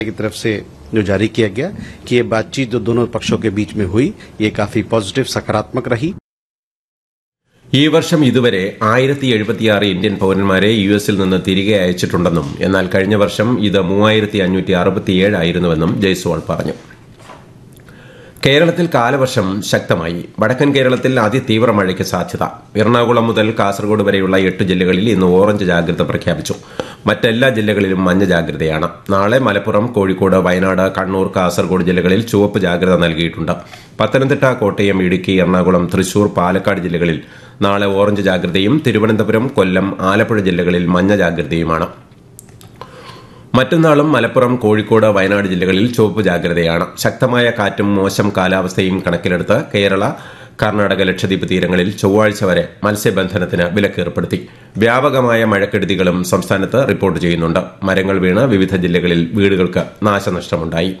की तरफ से जो जारी किया गया कि ये बातचीत जो दोनों पक्षों के बीच में हुई ये काफी पॉजिटिव सकारात्मक रही ഈ വർഷം ഇതുവരെ ആയിരത്തി എഴുപത്തിയാറ് ഇന്ത്യൻ പൌരന്മാരെ യു എസിൽ നിന്ന് തിരികെ അയച്ചിട്ടുണ്ടെന്നും എന്നാൽ കഴിഞ്ഞ വർഷം ഇത് മൂവായിരത്തി അഞ്ഞൂറ്റി അറുപത്തിയേഴ് ആയിരുന്നുവെന്നും ജയ്സ്വാൾ പറഞ്ഞു കേരളത്തിൽ കാലവർഷം ശക്തമായി വടക്കൻ കേരളത്തിൽ അതിതീവ്ര മഴയ്ക്ക് സാധ്യത എറണാകുളം മുതൽ കാസർഗോഡ് വരെയുള്ള എട്ട് ജില്ലകളിൽ ഇന്ന് ഓറഞ്ച് ജാഗ്രത പ്രഖ്യാപിച്ചു മറ്റെല്ലാ ജില്ലകളിലും മഞ്ഞ ജാഗ്രതയാണ് നാളെ മലപ്പുറം കോഴിക്കോട് വയനാട് കണ്ണൂർ കാസർഗോഡ് ജില്ലകളിൽ ചുവപ്പ് ജാഗ്രത നൽകിയിട്ടുണ്ട് പത്തനംതിട്ട കോട്ടയം ഇടുക്കി എറണാകുളം തൃശൂർ പാലക്കാട് ജില്ലകളിൽ നാളെ ഓറഞ്ച് ജാഗ്രതയും തിരുവനന്തപുരം കൊല്ലം ആലപ്പുഴ ജില്ലകളിൽ മഞ്ഞ ജാഗ്രതയുമാണ് മറ്റന്നാളും മലപ്പുറം കോഴിക്കോട് വയനാട് ജില്ലകളിൽ ചുവപ്പ് ജാഗ്രതയാണ് ശക്തമായ കാറ്റും മോശം കാലാവസ്ഥയും കണക്കിലെടുത്ത് കേരള കർണാടക ലക്ഷദ്വീപ് തീരങ്ങളിൽ ചൊവ്വാഴ്ച വരെ മത്സ്യബന്ധനത്തിന് വിലക്കേർപ്പെടുത്തി വ്യാപകമായ മഴക്കെടുതികളും സംസ്ഥാനത്ത് റിപ്പോർട്ട് ചെയ്യുന്നുണ്ട് മരങ്ങൾ വീണ് വിവിധ ജില്ലകളിൽ വീടുകൾക്ക് നാശനഷ്ടമുണ്ടായി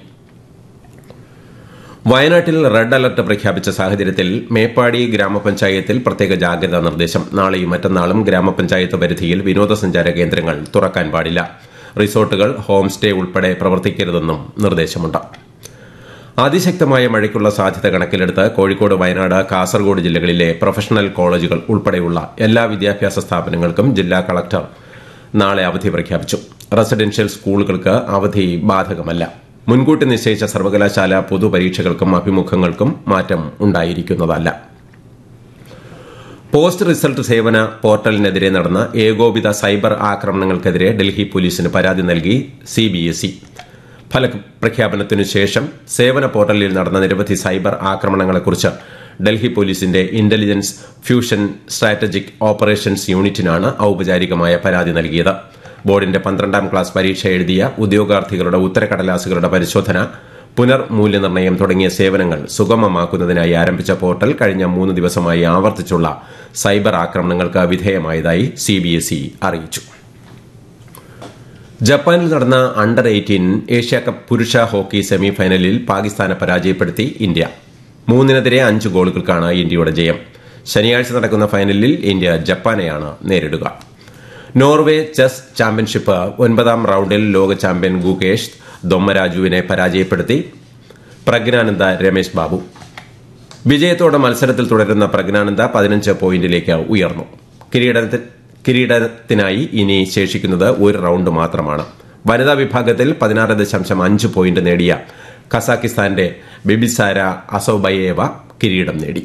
വയനാട്ടിൽ റെഡ് അലർട്ട് പ്രഖ്യാപിച്ച സാഹചര്യത്തിൽ മേപ്പാടി ഗ്രാമപഞ്ചായത്തിൽ പ്രത്യേക ജാഗ്രതാ നിർദ്ദേശം നാളെയും മറ്റന്നാളും ഗ്രാമപഞ്ചായത്ത് പരിധിയിൽ വിനോദസഞ്ചാര കേന്ദ്രങ്ങൾ തുറക്കാൻ പാടില്ല റിസോർട്ടുകൾ ഹോം സ്റ്റേ ഉൾപ്പെടെ പ്രവർത്തിക്കരുതെന്നും നിർദ്ദേശമുണ്ട് അതിശക്തമായ മഴയ്ക്കുള്ള സാധ്യത കണക്കിലെടുത്ത് കോഴിക്കോട് വയനാട് കാസർഗോഡ് ജില്ലകളിലെ പ്രൊഫഷണൽ കോളേജുകൾ ഉൾപ്പെടെയുള്ള എല്ലാ വിദ്യാഭ്യാസ സ്ഥാപനങ്ങൾക്കും ജില്ലാ കളക്ടർ നാളെ അവധി പ്രഖ്യാപിച്ചു റെസിഡൻഷ്യൽ സ്കൂളുകൾക്ക് അവധി ബാധകമല്ല മുൻകൂട്ടി നിശ്ചയിച്ച സർവകലാശാല പൊതുപരീക്ഷകൾക്കും അഭിമുഖങ്ങൾക്കും മാറ്റം ഉണ്ടായിരിക്കുന്നതല്ല പോസ്റ്റ് റിസൾട്ട് സേവന പോർട്ടലിനെതിരെ നടന്ന ഏകോപിത സൈബർ ആക്രമണങ്ങൾക്കെതിരെ ഡൽഹി പോലീസിന് പരാതി നൽകി സിബിഎസ്ഇ ഫലപ്രഖ്യാപനത്തിനു ശേഷം സേവന പോർട്ടലിൽ നടന്ന നിരവധി സൈബർ ആക്രമണങ്ങളെക്കുറിച്ച് ഡൽഹി പോലീസിന്റെ ഇന്റലിജൻസ് ഫ്യൂഷൻ സ്ട്രാറ്റജിക് ഓപ്പറേഷൻസ് യൂണിറ്റിനാണ് ഔപചാരികമായ പരാതി നൽകിയത് ബോർഡിന്റെ പന്ത്രണ്ടാം ക്ലാസ് പരീക്ഷ എഴുതിയ ഉദ്യോഗാർത്ഥികളുടെ ഉത്തരക്കടലാസുകളുടെ പരിശോധന പുനർമൂല്യനിർണ്ണയം തുടങ്ങിയ സേവനങ്ങൾ സുഗമമാക്കുന്നതിനായി ആരംഭിച്ച പോർട്ടൽ കഴിഞ്ഞ മൂന്ന് ദിവസമായി ആവർത്തിച്ചുള്ള സൈബർ ആക്രമണങ്ങൾക്ക് വിധേയമായതായി സിബിഎസ്ഇ അറിയിച്ചു ജപ്പാനിൽ നടന്ന അണ്ടർ എയ്റ്റീൻ ഏഷ്യാകപ്പ് പുരുഷ ഹോക്കി സെമി ഫൈനലിൽ പാകിസ്ഥാനെ പരാജയപ്പെടുത്തി ഇന്ത്യ മൂന്നിനെതിരെ അഞ്ച് ഗോളുകൾക്കാണ് ഇന്ത്യയുടെ ജയം ശനിയാഴ്ച നടക്കുന്ന ഫൈനലിൽ ഇന്ത്യ ജപ്പാനെയാണ് നേരിടുക നോർവേ ചെസ് ചാമ്പ്യൻഷിപ്പ് ഒൻപതാം റൌണ്ടിൽ ലോക ചാമ്പ്യൻ ഗുകേഷ് ദൊമ്മരാജുവിനെ പരാജയപ്പെടുത്തി പ്രജ്ഞാനന്ദ രമേശ് ബാബു വിജയത്തോടെ മത്സരത്തിൽ തുടരുന്ന പ്രജ്ഞാനന്ദ പതിനഞ്ച് പോയിന്റിലേക്ക് ഉയർന്നു കിരീടത്തിൽ കിരീടത്തിനായി ഇനി ശേഷിക്കുന്നത് ഒരു റൌണ്ട് മാത്രമാണ് വനിതാ വിഭാഗത്തിൽ പതിനാറ് ദശാംശം അഞ്ച് പോയിന്റ് നേടിയ കസാക്കിസ്ഥാന്റെ ബിബിസാര അസോബയേവ കിരീടം നേടി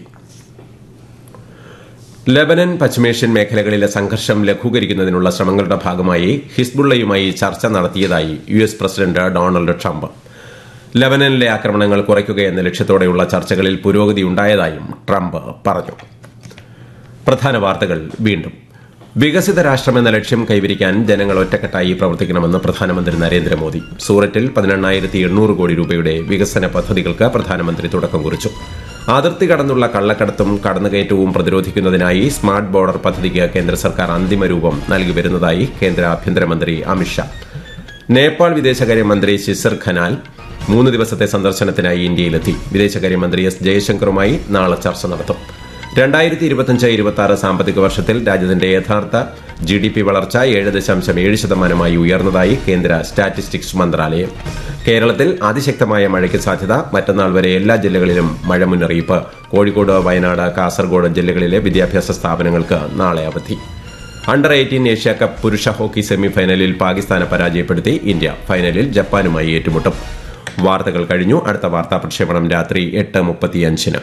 ലബനൻ പശ്ചിമേഷ്യൻ മേഖലകളിലെ സംഘർഷം ലഘൂകരിക്കുന്നതിനുള്ള ശ്രമങ്ങളുടെ ഭാഗമായി ഹിസ്ബുള്ളയുമായി ചർച്ച നടത്തിയതായി U S president Donald Trump ലബനനിലെ ആക്രമണങ്ങൾ കുറയ്ക്കുകയെന്ന ലക്ഷ്യത്തോടെയുള്ള ചർച്ചകളിൽ പുരോഗതി ഉണ്ടായതായും ട്രംപ് പറഞ്ഞു പ്രധാന വാർത്തകൾ വീണ്ടും വികസിത രാഷ്ട്രമെന്ന ലക്ഷ്യം കൈവരിക്കാൻ ജനങ്ങൾ ഒറ്റക്കെട്ടായി പ്രവർത്തിക്കണമെന്ന് പ്രധാനമന്ത്രി നരേന്ദ്രമോദി സൂററ്റിൽ പതിനെണ്ണായിരത്തി എണ്ണൂറ് കോടി രൂപയുടെ വികസന പദ്ധതികൾക്ക് പ്രധാനമന്ത്രി തുടക്കം കുറിച്ചു അതിർത്തി കടന്നുള്ള കള്ളക്കടത്തും കടന്നുകയറ്റവും പ്രതിരോധിക്കുന്നതിനായി സ്മാർട്ട് ബോർഡർ പദ്ധതിക്ക് കേന്ദ്ര സർക്കാർ അന്തിമ രൂപം നൽകി വരുന്നതായി കേന്ദ്ര ആഭ്യന്തരമന്ത്രി അമിത്ഷാ നേപ്പാൾ വിദേശകാര്യമന്ത്രി ശിസർ ഖനാൽ മൂന്ന് ദിവസത്തെ സന്ദർശനത്തിനായി ഇന്ത്യയിലെത്തി വിദേശകാര്യമന്ത്രി എസ് ജയശങ്കറുമായി നാളെ ചർച്ച നടത്തും രണ്ടായിരത്തി ഇരുപത്തിയഞ്ച് ഇരുപത്തി ആറ് സാമ്പത്തിക വർഷത്തിൽ രാജ്യത്തിന്റെ യഥാർത്ഥ ജി ഡി പി വളർച്ച ഏഴ് ദശാംശം ഏഴ് ശതമാനമായി ഉയർന്നതായി കേന്ദ്ര സ്റ്റാറ്റിസ്റ്റിക്സ് മന്ത്രാലയം കേരളത്തിൽ അതിശക്തമായ മഴയ്ക്ക് സാധ്യത മറ്റന്നാൾ വരെ എല്ലാ ജില്ലകളിലും മഴ മുന്നറിയിപ്പ് കോഴിക്കോട് വയനാട് കാസർഗോഡ് ജില്ലകളിലെ വിദ്യാഭ്യാസ സ്ഥാപനങ്ങൾക്ക് നാളെ അവധി അണ്ടർ എയ്റ്റീൻ ഏഷ്യ കപ്പ് പുരുഷ ഹോക്കി സെമിഫൈനലിൽ പാകിസ്ഥാനെ പരാജയപ്പെടുത്തി ഇന്ത്യ ഫൈനലിൽ ജപ്പാനുമായി ഏറ്റുമുട്ടും വാർത്തകൾ കഴിഞ്ഞു അടുത്ത വാർത്താ പ്രക്ഷേപണം രാത്രി എട്ട് മുപ്പത്തിയഞ്ചിന്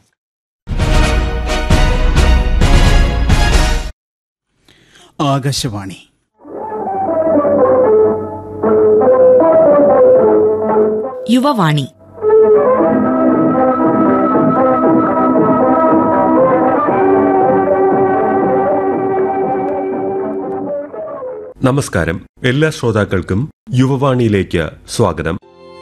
ആകാശവാണി യുവവാണി നമസ്കാരം എല്ലാ ശ്രോതാക്കൾക്കും യുവവാണിയിലേക്ക് സ്വാഗതം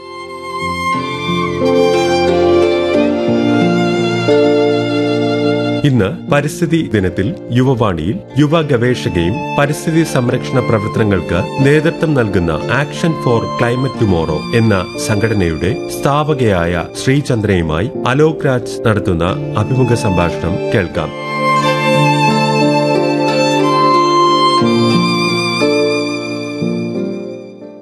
ഇന്ന് പരിസ്ഥിതി ദിനത്തിൽ യുവവാണിയിൽ യുവ ഗവേഷകയും പരിസ്ഥിതി സംരക്ഷണ പ്രവർത്തനങ്ങൾക്ക് നേതൃത്വം നൽകുന്ന ആക്ഷൻ ഫോർ ക്ലൈമറ്റ് ടുമോറോ എന്ന സംഘടനയുടെ സ്ഥാപകയായ ശ്രീചന്ദ്രയുമായി അലോക് രാജ് നടത്തുന്ന അഭിമുഖ സംഭാഷണം കേൾക്കാം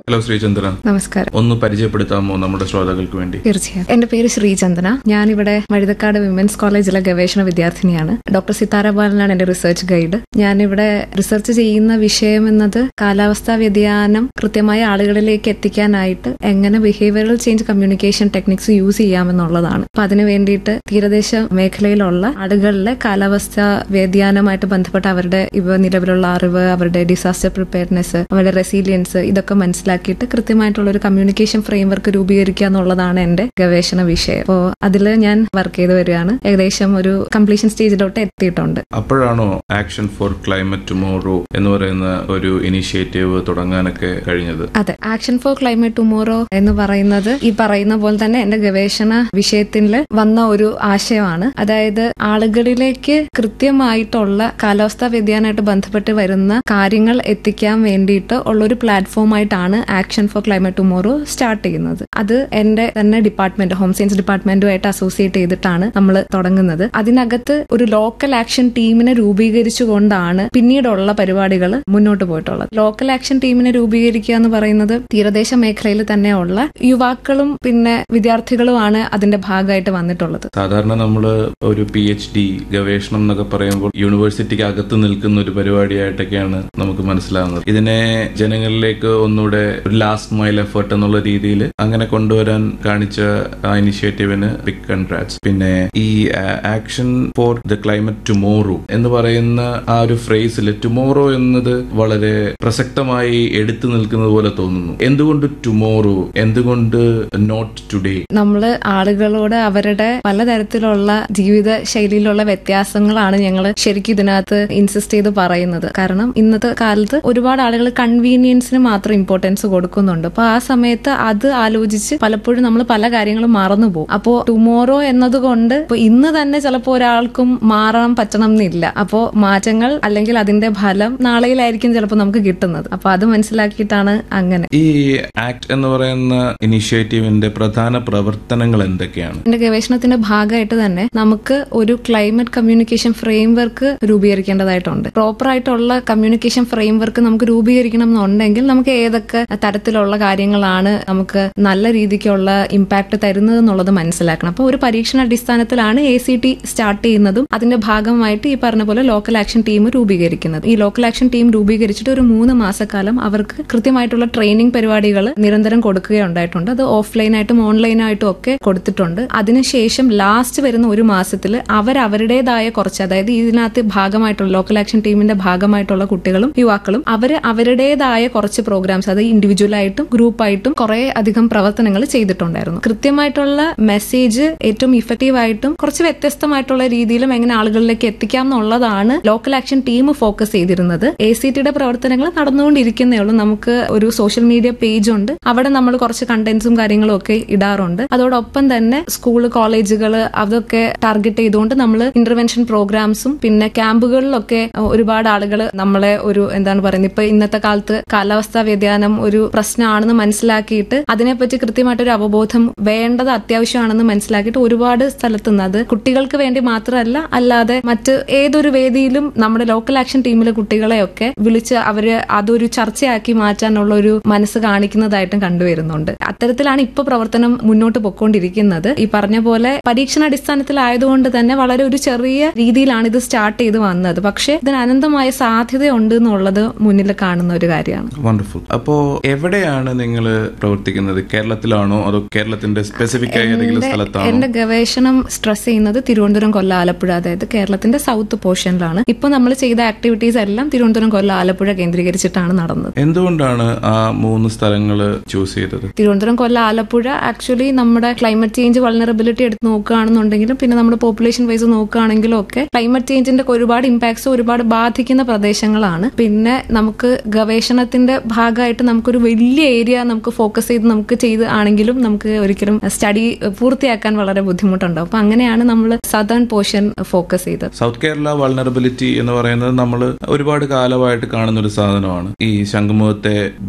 ഹലോ ശ്രീചന്ദ്രൻ നമസ്കാരം ഒന്ന് പരിചയപ്പെടുത്താമോ നമ്മുടെ ശ്രോതാക്കൾക്ക് വേണ്ടി തീർച്ചയായും എന്റെ പേര് ശ്രീചന്ദന ഞാനിവിടെ വഴുതക്കാട് വിമൻസ് കോളേജിലെ ഗവേഷണ വിദ്യാർത്ഥിനിയാണ് ഡോക്ടർ സിതാര ബാലനാണ് എന്റെ റിസർച്ച് ഗൈഡ് ഞാനിവിടെ റിസർച്ച് ചെയ്യുന്ന വിഷയം എന്നത് കാലാവസ്ഥാ വ്യതിയാനം കൃത്യമായ ആളുകളിലേക്ക് എത്തിക്കാനായിട്ട് എങ്ങനെ behavioural change communication techniques use ചെയ്യാമെന്നുള്ളതാണ് അപ്പൊ അതിനു വേണ്ടിയിട്ട് തീരദേശ മേഖലയിലുള്ള ആളുകളിലെ കാലാവസ്ഥാ വ്യതിയാനമായിട്ട് ബന്ധപ്പെട്ട അവരുടെ ഇവ നിലവിലുള്ള അറിവ് അവരുടെ ഡിസാസ്റ്റർ പ്രിപ്പയർനെസ് അവരുടെ റെസീലിയൻസ് ഇതൊക്കെ മനസ്സിലാക്കിയിട്ട് കൃത്യമായിട്ടുള്ള ഒരു കമ്മ്യൂണിക്കേഷൻ ഫ്രെയിംവർക്ക് രൂപീകരിക്കുക എന്നുള്ളതാണ് എന്റെ ഗവേഷണ വിഷയം അപ്പോൾ അതിൽ ഞാൻ വർക്ക് ചെയ്ത് വരികയാണ് ഏകദേശം ഒരു കംപ്ലീഷൻ സ്റ്റേജിലോട്ട് എത്തിയിട്ടുണ്ട് അപ്പോഴാണോ ആക്ഷൻ ഫോർ ക്ലൈമറ്റ് ടുമോറോ എന്ന് പറയുന്ന ഒരു ഇനിഷ്യേറ്റീവ് തുടങ്ങാനൊക്കെ കഴിഞ്ഞത് അതെ ആക്ഷൻ ഫോർ ക്ലൈമറ്റ് ടുമോറോ എന്ന് പറയുന്നത് ഈ പറയുന്ന പോലെ തന്നെ എന്റെ ഗവേഷണ വിഷയത്തിൽ വന്ന ഒരു ആശയമാണ് അതായത് ആളുകളിലേക്ക് കൃത്യമായിട്ടുള്ള കാലാവസ്ഥാ വ്യതിയാനമായിട്ട് ബന്ധപ്പെട്ട് വരുന്ന കാര്യങ്ങൾ എത്തിക്കാൻ വേണ്ടിയിട്ട് ഉള്ള ഒരു പ്ലാറ്റ്ഫോം ആയിട്ടാണ് action for climate tomorrow start ചെയ്യുന്നത് അത് എന്റെ തന്നെ ഡിപ്പാർട്ട്മെന്റ് ഹോം സയൻസ് ഡിപ്പാർട്ട്മെന്റുമായിട്ട് അസോസിയേറ്റ് ചെയ്തിട്ടാണ് നമ്മൾ തുടങ്ങുന്നത് അതിനകത്ത് ഒരു ലോക്കൽ ആക്ഷൻ ടീമിനെ രൂപീകരിച്ചുകൊണ്ടാണ് പിന്നീടുള്ള പരിപാടികൾ മുന്നോട്ട് പോയിട്ടുള്ളത് ലോക്കൽ ആക്ഷൻ ടീമിനെ രൂപീകരിക്കുക എന്ന് പറയുന്നത് തീരദേശ മേഖലയിൽ തന്നെയുള്ള യുവാക്കളും പിന്നെ വിദ്യാർത്ഥികളുമാണ് അതിന്റെ ഭാഗമായിട്ട് വന്നിട്ടുള്ളത് സാധാരണ നമ്മൾ ഒരു പി എച്ച് ഡി ഗവേഷണം എന്നൊക്കെ പറയുമ്പോൾ യൂണിവേഴ്സിറ്റിക്ക് അകത്ത് നിൽക്കുന്ന ഒരു പരിപാടിയായിട്ടൊക്കെയാണ് നമുക്ക് മനസ്സിലാവുന്നത് ഇതിനെ ജനങ്ങളിലേക്ക് ഒന്നുകൂടെ ഒരു ലാസ്റ്റ് മൈൽ എഫേർട്ട് എന്നുള്ള രീതിയിൽ അങ്ങനെ കൊണ്ടുവരാൻ കാണിച്ച ആ ഇനിഷ്യേറ്റീവിന് ബിഗ് കൺഗ്രാറ്റ്സ് പിന്നെ ഈ action for the climate tomorrow എന്ന് പറയുന്ന ആ ഒരു ഫ്രേസിൽ ടുമോറോ എന്നത് വളരെ പ്രസക്തമായി എടുത്തു നിൽക്കുന്നത് പോലെ തോന്നുന്നു എന്തുകൊണ്ട് ടുമോറോ എന്തുകൊണ്ട് നോട്ട് ടുഡേ നമ്മള് ആളുകളോട് അവരുടെ പലതരത്തിലുള്ള ജീവിത ശൈലിയിലുള്ള വ്യത്യാസങ്ങളാണ് ഞങ്ങൾ ശരിക്കും ഇതിനകത്ത് ഇൻസിസ്റ്റ് ചെയ്ത് പറയുന്നത് കാരണം ഇന്നത്തെ കാലത്ത് ഒരുപാട് ആളുകൾ കൺവീനിയൻസിന് മാത്രം ഇമ്പോർട്ടൻസ് കൊടുക്കുന്നുണ്ട് അപ്പൊ ആ സമയത്ത് അത് ആലോചിച്ച് പലപ്പോഴും നമ്മൾ പല കാര്യങ്ങളും മറന്നു പോകും അപ്പോ ടുമോറോ എന്നതുകൊണ്ട് ഇപ്പൊ ഇന്ന് തന്നെ ചിലപ്പോൾ ഒരാൾക്കും മാറാൻ പറ്റണം എന്നില്ല അപ്പോ മാറ്റങ്ങൾ അല്ലെങ്കിൽ അതിന്റെ ഫലം നാളെയിലായിരിക്കും ചിലപ്പോൾ നമുക്ക് കിട്ടുന്നത് അപ്പൊ അത് മനസ്സിലാക്കിയിട്ടാണ് അങ്ങനെ ഈ ആക്ട് എന്ന് പറയുന്ന ഇനിഷ്യേറ്റീവിന്റെ പ്രധാന പ്രവർത്തനങ്ങൾ എന്തൊക്കെയാണ് എന്റെ ഗവേഷണത്തിന്റെ ഭാഗമായിട്ട് തന്നെ നമുക്ക് ഒരു ക്ലൈമറ്റ് കമ്മ്യൂണിക്കേഷൻ ഫ്രെയിംവർക്ക് രൂപീകരിക്കേണ്ടതായിട്ടുണ്ട് പ്രോപ്പർ ആയിട്ടുള്ള കമ്മ്യൂണിക്കേഷൻ ഫ്രെയിംവർക്ക് നമുക്ക് രൂപീകരിക്കണം എന്നുണ്ടെങ്കിൽ നമുക്ക് ഏതൊക്കെ തരത്തിലുള്ള കാര്യങ്ങളാണ് നമുക്ക് നല്ല രീതിക്കുള്ള ഇമ്പാക്ട് തരുന്നത് എന്നുള്ളത് മനസ്സിലാക്കണം അപ്പോൾ ഒരു പരീക്ഷണ അടിസ്ഥാനത്തിലാണ് എ സി ടി സ്റ്റാർട്ട് ചെയ്യുന്നതും അതിന്റെ ഭാഗമായിട്ട് ഈ പറഞ്ഞ പോലെ ലോക്കൽ ആക്ഷൻ ടീം രൂപീകരിക്കുന്നത് ഈ ലോക്കൽ ആക്ഷൻ ടീം രൂപീകരിച്ചിട്ട് ഒരു മൂന്ന് മാസക്കാലം അവർക്ക് കൃത്യമായിട്ടുള്ള ട്രെയിനിങ് പരിപാടികൾ നിരന്തരം കൊടുക്കുകയുണ്ടായിട്ടുണ്ട് അത് ഓഫ്ലൈനായിട്ടും ഓൺലൈനായിട്ടും ഒക്കെ കൊടുത്തിട്ടുണ്ട് അതിനുശേഷം ലാസ്റ്റ് വരുന്ന ഒരു മാസത്തിൽ അവർ അവരുടേതായ കുറച്ച് അതായത് ഇതിനകത്ത് ഭാഗമായിട്ടുള്ള ലോക്കൽ ആക്ഷൻ ടീമിന്റെ ഭാഗമായിട്ടുള്ള കുട്ടികളും യുവാക്കളും അവർ അവരുടേതായ കുറച്ച് പ്രോഗ്രാംസ് അത് ഇൻഡിവിജ്വൽ ആയിട്ടും ഗ്രൂപ്പായിട്ടും കുറെ അധികം പ്രവർത്തനങ്ങൾ ചെയ്തിട്ടുണ്ടായിരുന്നു കൃത്യമായിട്ടുള്ള മെസ്സേജ് ഏറ്റവും ഇഫക്റ്റീവ് ആയിട്ടും കുറച്ച് വ്യത്യസ്തമായിട്ടുള്ള രീതിയിലും എങ്ങനെ ആളുകളിലേക്ക് എത്തിക്കാം എന്നുള്ളതാണ് ലോക്കൽ ആക്ഷൻ ടീം ഫോക്കസ് ചെയ്തിരുന്നത് എ സി ടിയുടെ പ്രവർത്തനങ്ങൾ നടന്നുകൊണ്ടിരിക്കുന്നേ ഉള്ളൂ നമുക്ക് ഒരു സോഷ്യൽ മീഡിയ പേജ് ഉണ്ട് അവിടെ നമ്മൾ കുറച്ച് കണ്ടന്റ്സും കാര്യങ്ങളും ഒക്കെ ഇടാറുണ്ട് അതോടൊപ്പം തന്നെ സ്കൂൾ കോളേജുകൾ അതൊക്കെ ടാർഗറ്റ് ചെയ്തുകൊണ്ട് നമ്മൾ ഇന്റർവെൻഷൻ പ്രോഗ്രാംസും പിന്നെ ക്യാമ്പുകളിലൊക്കെ ഒരുപാട് ആളുകൾ നമ്മളെ ഒരു എന്താണ് പറയുന്നത് ഇപ്പൊ ഇന്നത്തെ കാലത്ത് കാലാവസ്ഥാ വ്യതിയാനം ഒരു പ്രശ്നമാണെന്ന് മനസ്സിലാക്കിയിട്ട് അതിനെപ്പറ്റി കൃത്യമായിട്ടൊരു അവബോധം വേണ്ടത് അത്യാവശ്യമാണെന്ന് മനസ്സിലാക്കിയിട്ട് ഒരുപാട് സ്ഥലത്ത് നിന്ന് അത് കുട്ടികൾക്ക് വേണ്ടി മാത്രമല്ല അല്ലാതെ മറ്റ് ഏതൊരു വേദിയിലും നമ്മുടെ ലോക്കൽ ആക്ഷൻ ടീമിലെ കുട്ടികളെയൊക്കെ വിളിച്ച് അവര് അതൊരു ചർച്ചയാക്കി മാറ്റാനുള്ള ഒരു മനസ്സ് കാണിക്കുന്നതായിട്ടും കണ്ടുവരുന്നുണ്ട് അത്തരത്തിലാണ് ഇപ്പൊ പ്രവർത്തനം മുന്നോട്ട് പൊക്കോണ്ടിരിക്കുന്നത് ഈ പറഞ്ഞ പോലെ പരീക്ഷണാടിസ്ഥാനത്തിലായതുകൊണ്ട് തന്നെ വളരെ ഒരു ചെറിയ രീതിയിലാണ് ഇത് സ്റ്റാർട്ട് ചെയ്ത് വന്നത് പക്ഷെ ഇതിന് അനന്തമായ സാധ്യതയുണ്ട് എന്നുള്ളത് മുന്നിൽ കാണുന്ന ഒരു കാര്യമാണ് വണ്ടർഫുൾ അപ്പോ എവിടെയാണ് നിങ്ങൾ പ്രവർത്തിക്കുന്നത് കേരളത്തിലാണോ അതോ കേരളത്തിന്റെ സ്പെസിഫിക് ആയ ഏതെങ്കിലും എന്റെ- സ്ഥലത്താണോ എന്റെ ഗവേഷണം സ്ട്രെസ് ചെയ്യുന്നത് തിരുവനന്തപുരം കൊല്ലം ആലപ്പുഴ അതായത് കേരളത്തിന്റെ സൗത്ത് പോർഷനിലാണ് ഇപ്പൊ നമ്മൾ ചെയ്ത ആക്ടിവിറ്റീസ് എല്ലാം തിരുവനന്തപുരം കൊല്ലം ആലപ്പുഴ കേന്ദ്രീകരിച്ചിട്ടാണ് നടന്നത് എന്തുകൊണ്ടാണ് ആ മൂന്ന് സ്ഥലങ്ങൾ ചൂസ് ചെയ്തത് തിരുവനന്തപുരം കൊല്ലം ആലപ്പുഴ ആക്ച്വലി നമ്മുടെ ക്ലൈമറ്റ് ചേഞ്ച് വൾണറബിലിറ്റി എടുത്ത് നോക്കുകയാണെന്നുണ്ടെങ്കിലും പിന്നെ നമ്മുടെ പോപ്പുലേഷൻ വൈസ് നോക്കുകയാണെങ്കിലും ഒക്കെ ക്ലൈമറ്റ് ചേഞ്ചിന്റെ ഒരുപാട് ഇമ്പാക്ട്സ് ഒരുപാട് ബാധിക്കുന്ന പ്രദേശങ്ങളാണ് പിന്നെ നമുക്ക് ഗവേഷണത്തിന്റെ ഭാഗമായിട്ട് നമുക്കൊരു വലിയ ഏരിയ നമുക്ക് ഫോക്കസ് ചെയ്ത് നമുക്ക് ചെയ്ത് ആണെങ്കിലും നമുക്ക് ഒരിക്കലും സ്റ്റഡി പൂർത്തിയാക്കാൻ വളരെ ബുദ്ധിമുട്ടുണ്ടാവും അപ്പൊ അങ്ങനെയാണ് നമ്മൾ സദേൺ പോർഷൻ ഫോക്കസ് ചെയ്തത് സൗത്ത് കേരള വൾണറബിലിറ്റി എന്ന് പറയുന്നത് നമ്മൾ ഒരുപാട് കാലമായിട്ട് കാണുന്ന ഒരു സാധനമാണ് ഈ ശംഖുമുഖത്തെ